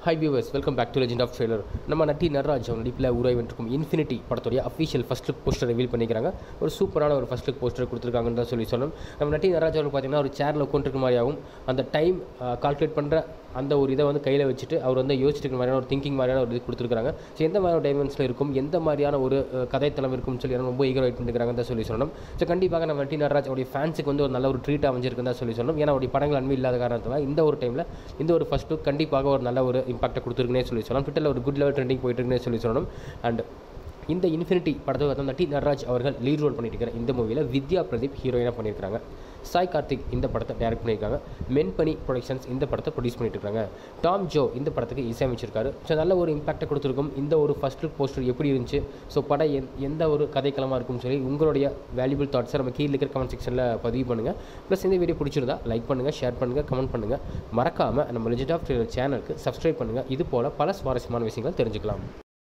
high viewers welcome back to legend of trailer நம்ம நட்டி நடராஜ் அவங்க நடிப்பில் உருவாகின்றிருக்கும் இன்ஃபினிட்டி படத்துடைய official first look poster reveal பண்ணிக்கிறாங்க ஒரு சூப்பரான ஒரு ஃபஸ்ட் லுக் போஸ்டர் கொடுத்துருக்காங்கன்னு தான் சொல்லி சொல்லணும் நம்ம நட்டி நடராஜ் அவர்கள் பார்த்தீங்கன்னா ஒரு சேரில் உட்காந்துருக்க மாதிரியாகவும் அந்த டைம் கால்குலேட் பண்ணுற அந்த ஒரு இதை வந்து கையில் வச்சுட்டு அவர் வந்து யோசிச்சுட்டு இருக்க மாதிரியான ஒரு திங்கிங் மாதிரியான ஒரு இது கொடுத்துருக்காங்க ஸோ எந்த மாதிரியான டைமென்ஷனில் இருக்கும் எந்த மாதிரியான ஒரு அஹ், கதைத்தளம் இருக்கும்னு சொல்லி ரொம்ப ஈகர் வெயிட் பண்ணிருக்காங்கன்னு தான் சொல்லி சொல்லணும் ஸோ கண்டிப்பாக நம்ம நட்டி நடராஜ் அவருடைய ஃபேன்ஸுக்கு வந்து ஒரு நல்ல ஒரு ட்ரீட் அமைஞ்சிருக்குன்னு தான் சொல்லி சொல்லணும் ஏன்னா அவருடைய படங்கள் அன்பு இல்லாத காரணத்தினால இந்த ஒரு டைமில் இந்த ஒரு ஃபஸ்ட் லுக் கண்டிப்பாக ஒரு நல்ல ஒரு இம்பாக்டை கொடுத்துருக்குனே சொல்லி சொல்லலாம் ட்விட்டரில் ஒரு குட் லெவல் ட்ரெண்டிங் போயிட்டு இருக்குன்னே சொல்லி சொல்லணும் அண்ட் இந்த இன்ஃபினிட்டி படத்தை வந்து நட்டி நடராஜ் அவர்கள் லீட் ரோல் பண்ணிட்டு இருக்கிற இந்த மூவியில் வித்யா பிரதீப் ஹீரோயினாக பண்ணியிருக்காங்க சாய் கார்த்திக் இந்த படத்தை டைரக்ட் பண்ணியிருக்காங்க மென்பனி ப்ரொடக்ஷன்ஸ் இந்த படத்தை ப்ரொடியூஸ் பண்ணிட்டு இருக்காங்க டாம் ஜோ இந்த படத்துக்கு இசையமைச்சிருக்காரு ஸோ நல்ல ஒரு இம்பாக்டை கொடுத்துருக்கும் இந்த ஒரு ஃபர்ஸ்ட் லுக் போஸ்டர் எப்படி இருந்துச்சு ஸோ படம் எந் எந்த ஒரு கதைக்களமாக இருக்கும்னு சொல்லி உங்களுடைய வேல்யூபிள் தாட்ஸை நம்ம கீழே இருக்கிற கமெண்ட் செக்ஷனில் பதிவு பண்ணுங்கள் ப்ளஸ் இந்த வீடியோ பிடிச்சிருந்தா லைக் பண்ணுங்கள் ஷேர் பண்ணுங்கள் கமெண்ட் பண்ணுங்கள் மறக்காமல் நம்ம லெஜெண்ட் ஆஃப் சேனலுக்கு சப்ஸ்கிரைப் பண்ணுங்கள் இது போல் பல சுவாரஸ்யமான விஷயங்கள் தெரிஞ்சுக்கலாம்